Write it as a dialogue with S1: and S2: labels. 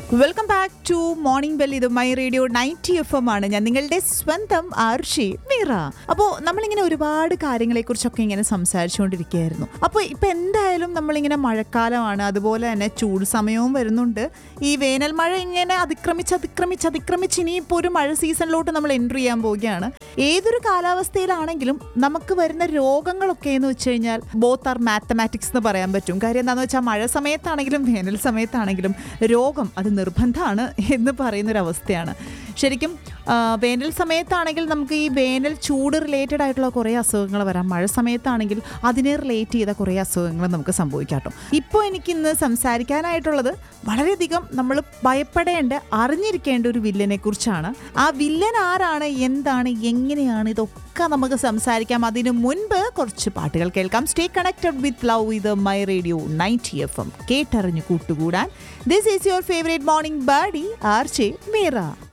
S1: welcome back to morning bell ഇത് my radio ninety F M ആണ് ഞാൻ നിങ്ങളുടെ സ്വന്തം ആർഷി മീറ അപ്പോൾ നമ്മളിങ്ങനെ ഒരുപാട് കാര്യങ്ങളെക്കുറിച്ചൊക്കെ ഇങ്ങനെ സംസാരിച്ചുകൊണ്ടിരിക്കുകയായിരുന്നു അപ്പോൾ ഇപ്പം എന്തായാലും നമ്മളിങ്ങനെ മഴക്കാലമാണ് അതുപോലെ തന്നെ ചൂട് സമയവും വരുന്നുണ്ട് ഈ വേനൽ മഴ ഇങ്ങനെ അതിക്രമിച്ച് അതിക്രമിച്ച് അതിക്രമിച്ച് ഇനിയിപ്പോൾ ഒരു മഴ സീസണിലോട്ട് നമ്മൾ എൻട്രി ചെയ്യാൻ പോവുകയാണ് ഏതൊരു കാലാവസ്ഥയിലാണെങ്കിലും നമുക്ക് വരുന്ന രോഗങ്ങളൊക്കെ എന്ന് വെച്ച് കഴിഞ്ഞാൽ ബോത്ത് ആർ മാത്തമാറ്റിക്സ് എന്ന് പറയാൻ പറ്റും കാര്യം എന്താണെന്ന് വെച്ചാൽ മഴ സമയത്താണെങ്കിലും വേനൽ സമയത്താണെങ്കിലും രോഗം അത് നിർബന്ധമാണ് എന്ന് പറയുന്നൊരവസ്ഥയാണ് ശരിക്കും ആ, വേനൽ സമയത്താണെങ്കിൽ നമുക്ക് ഈ വേനൽ ചൂട് റിലേറ്റഡ് ആയിട്ടുള്ള കുറേ അസുഖങ്ങൾ വരാം മഴ സമയത്താണെങ്കിൽ അതിനെ റിലേറ്റ് ചെയ്ത കുറേ അസുഖങ്ങൾ നമുക്ക് സംഭവിക്കാം കേട്ടോ ഇപ്പോൾ എനിക്കിന്ന് സംസാരിക്കാനായിട്ടുള്ളത് വളരെയധികം നമ്മൾ ഭയപ്പെടേണ്ട അറിഞ്ഞിരിക്കേണ്ട ഒരു വില്ലനെ കുറിച്ചാണ് ആ വില്ലൻ ആരാണ് എന്താണ് എങ്ങനെയാണ് ഇതൊക്കെ നമുക്ക് സംസാരിക്കാം അതിനു മുൻപ് കുറച്ച് പാട്ടുകൾ കേൾക്കാം സ്റ്റേ കണക്റ്റഡ് വിത്ത് ലവ് ഇത് my radio ninety F M കേട്ടറിഞ്ഞു കൂട്ടുകൂടാൻ this is your favourite morning buddy R J Meera